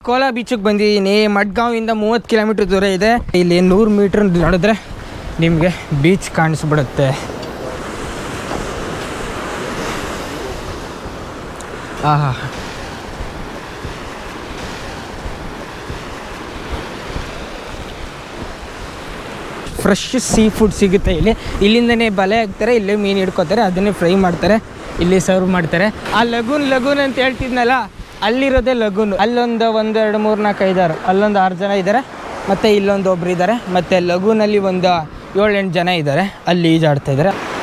Cola ಬೀಚಿಗೆ ಬಂದಿದ್ದೀನಿ ಮಡ್ಗಾಂವಿಂದ ಮೂವತ್ತು ಕಿಲೋಮೀಟ್ರ್ ದೂರ ಇದೆ ಇಲ್ಲಿ ನೂರು ಮೀಟ್ರ್ ನಡೆದ್ರೆ ನಿಮಗೆ ಬೀಚ್ ಕಾಣಿಸ್ಬಿಡುತ್ತೆ ಆಹಾ ಫ್ರೆಶ್ ಸೀ ಫುಡ್ ಸಿಗುತ್ತೆ ಇಲ್ಲಿ ಇಲ್ಲಿಂದನೇ ಬಲೆ ಹಾಕ್ತಾರೆ ಇಲ್ಲೇ ಮೀನು ಹಿಡ್ಕೋತಾರೆ ಅದನ್ನೇ ಫ್ರೈ ಮಾಡ್ತಾರೆ ಇಲ್ಲಿ ಸರ್ವ್ ಮಾಡ್ತಾರೆ ಆ ಲಗೂನ್ ಲಗೂನ್ ಅಂತ ಹೇಳ್ತಿದ್ನಲ್ಲ ಅಲ್ಲಿರೋದೇ ಲಗೂನ್ ಅಲ್ಲೊಂದು ಒಂದು ಎರಡು ಮೂರು ನಾಲ್ಕು ಐದಾರು ಅಲ್ಲೊಂದು ಆರು ಜನ ಇದ್ದಾರೆ ಮತ್ತು ಇಲ್ಲೊಂದು ಒಬ್ರು ಇದ್ದಾರೆ ಮತ್ತು ಲಗೂನಲ್ಲಿ ಒಂದು ಏಳೆಂಟು ಜನ ಇದ್ದಾರೆ ಅಲ್ಲಿ ಈಜಾಡ್ತಾ ಇದ್ದಾರೆ